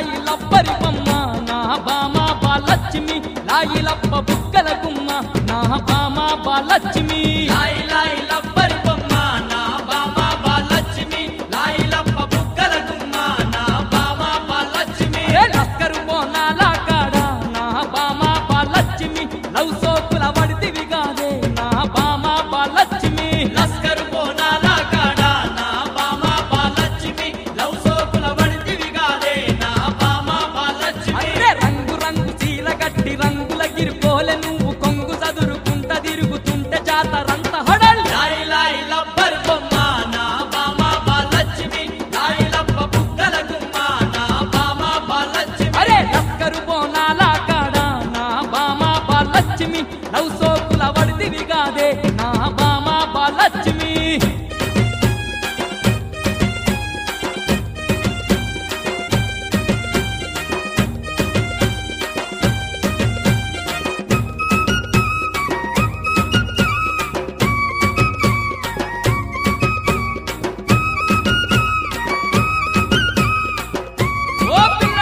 లాయి లబ్బరి బొమ్మ నా బామ బాలక్ష్మి లాయి లబ్బ బుక్కల గుమ్మ నా బామ బాలక్ష్మి లాయి లాయి లబ్బరి బొమ్మ నా బామ బాలక్ష్మి లాయి లబ్బ బుగ్గల గుమ్మ నా బామ బాలక్ష్మి ఏ లస్కరు బోనాల కాడ నా బామ బాలక్ష్మి లవ్ సోకుల వడితివి కాదే నా బామ బాలక్ష్మి లస్కరు బోనాల కాడ నా బామ బాలక్ష్మి లవ్ సోకుల వడితివి గాదే నా బామ బాలక్ష్మి అరే రంగు రంగు చీర గట్టి రంగుల గిరిపోలే నువ్వు కొంగు చదురుకుంట తిరుగుతుంటే జాతరంత హడల్ లాయి లాయి లబ్బరి బొమ్మ నా బామ బాలక్ష్మి లాయి లబ్బ బుగ్గల గుమ్మ నా బామ బాలక్ష్మి అరే లస్కరు బోనాల కాడ నా బామ బాలక్ష్మి లవ్ సోకుల వడితివి కాదే నా బామ బాలక్ష్మి ఓ పిల్ల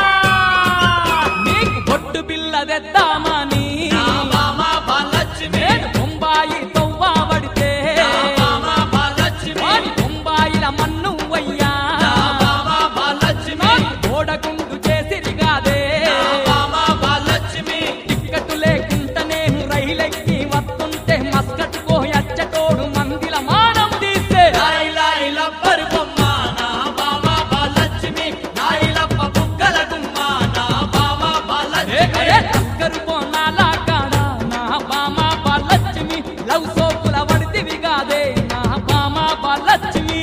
నీకు బొట్టు బిల్ల తెద్దామని నా బామ బాలక్ష్మి నేను బొంబాయి తవ్వా పడితే నా బామ బాలక్ష్మి వాడి బొంబాయిల మన్ను అయ్యా నా బామ బాలక్ష్మి ఓడగుండు చేసిరిగాదే నా బామ బాలక్ష్మి టిక్కటు లేకుంట నేను రైలెక్కి వస్తుంటే మస్కట్ కోయచ్చటోడు మందిల మానం తీసే లాయి లాయి లబ్బరి బొమ్మ నా బామ బాలక్ష్మి లాయి లబ్బ బుగ్గల గుమ్మ నా బామ బాలక్ష్మి అక్కరు పోనాల కాడ నా బామ బాలక్ష్మి లవ్ సోకుల వడితివి కాదే నా బామ బాలక్ష్మి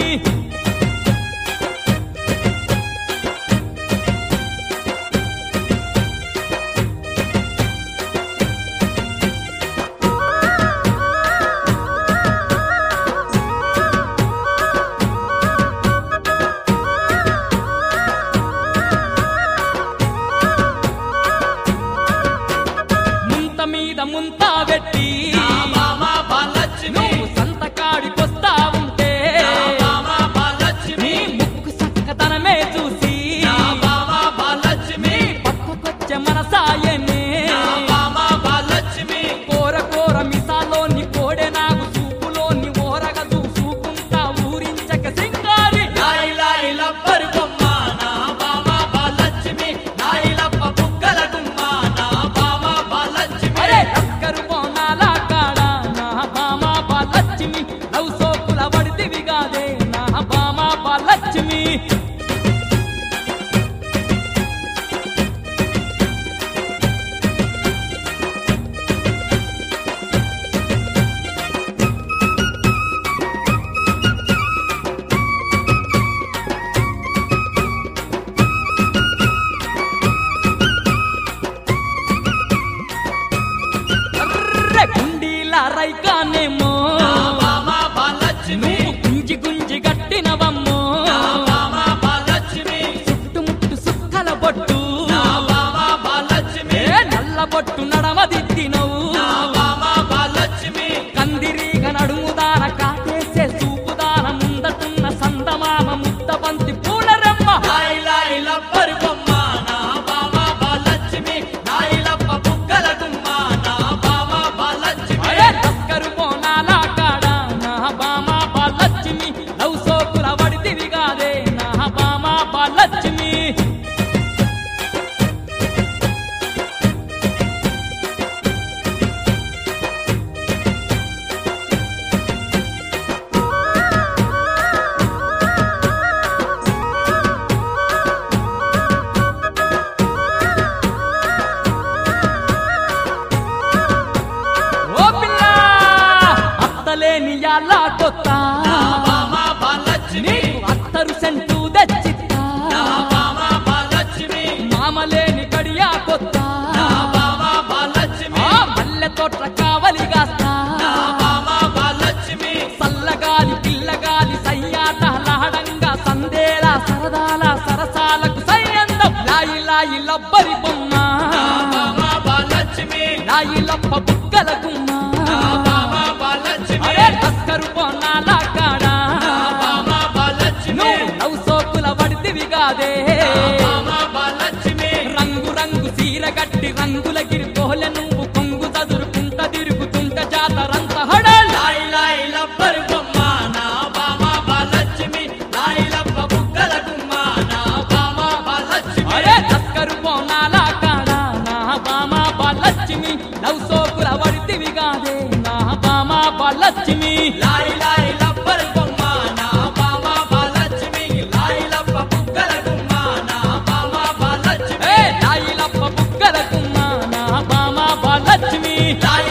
ముంత మీద ముంత పెట్టి నా బామ బాలక్ష్మి నువ్వు సంతకాడికొస్తా ఉంటే నా బామ బాలక్ష్మి నీ ముక్కు చక్కదనమే చూసి నా బామ బాలక్ష్మి పక్కకొచ్చే మనసాయనే నా బామ బాలక్ష్మి కోర కోర మిసాలోని కోడె నాగు చూపులోని ఓరగ చూసుకుంటా ఊరించక సింగారి లాయి లాయి లబ్బరి బొమ్మ నా బామ బాలక్ష్మి లాయి లబ్బ బుగ్గల గుమ్మ నా బామ బాలక్ష్మి అరే అక్కరు బోనాల కాడ నా బామ బాలక్ష్మి లవ్ సోకుల వడితివి కాదే నా బామ బాలక్ష్మి అర్రె గుండీల రైకానేమో నా బామ బాలక్ష్మి నువ్వు గుంజి గుంజి గట్టినవమ్మో నా బామ బాలక్ష్మి చుట్టుముట్టు సుక్కల బొట్టు నా బామ బాలక్ష్మి ఏ నల్ల బొట్టు నడమదిద్దినవు నా బామ బాలక్ష్మి కందిరీగ నడుముదాన కాటేసే చూపుదాన ముందటున్న సందమామ ముద్ద బంతి పూల రెమ్మ లాయి లాయి లబ్బరి బొమ్మ నా బామ బాలక్ష్మి లాయి లబ్బ బుగ్గల గుమ్మ నా బామ బాలక్ష్మి అరే తస్కరు బోనాల కాడ నా బామ బాలక్ష్మి లవ్ సోకుల వడితివి కాదే నా బామ బాలక్ష్మి ఓ పిల్ల అత్తలేని యాలా కొత్త నా బామ బాలక్ష్మి నీకు అత్తరు సెంటు తెచ్చిత్తా నా బామ బాలక్ష్మి మామలేని గడియా కొత్త నా బామ బాలక్ష్మి ఆ మల్లె తోట కావలిగాస్తా నా బామ బాలక్ష్మి సల్లగాలి పిల్లగాలి సయ్యాటలాడంగా సందేల సరదాల సరసాలకు సయ్యందం లాయి లాయి లబ్బరి బొమ్మ నా బామ బాలక్ష్మి లాయి లప్ప బుగ్గల గుమ్మ నా బామ బాలక్ష్మి అరే తస్కరు బొన్నాల కాడ నా బామ బాలక్ష్మి నువ్వు లవ్ సోకుల వడితివి కాదే నా బామ బాలక్ష్మి రంగుల గిరికోలె నువ్వు కొంగు చదురుకుంట తిరుగుతుంట జాతరంత హడల్ లాయి లాయి లబ్బరు బొమ్మ నా బామ బాలలక్ష్మి లాయి లబ్బ బుగ్గల గుమ్మ నా బామ బాలలక్ష్మి అరే తస్కరు పోనాల కాడ నా బామ బాలచ్మి లవ్ సోకుల వడితివి కాదే నా బామ బాలచ్మి లాయి లాయి లబ్బరు బొమ్మ నా బామ బాలలక్ష్మి లాయి లబ్బ బుగ్గల గుమ్మ నా బామ బాలలక్ష్మి ఏ లాయిలప్ప బుగ్గల కుమ్మ నా బామ బాలచ్మి లాయి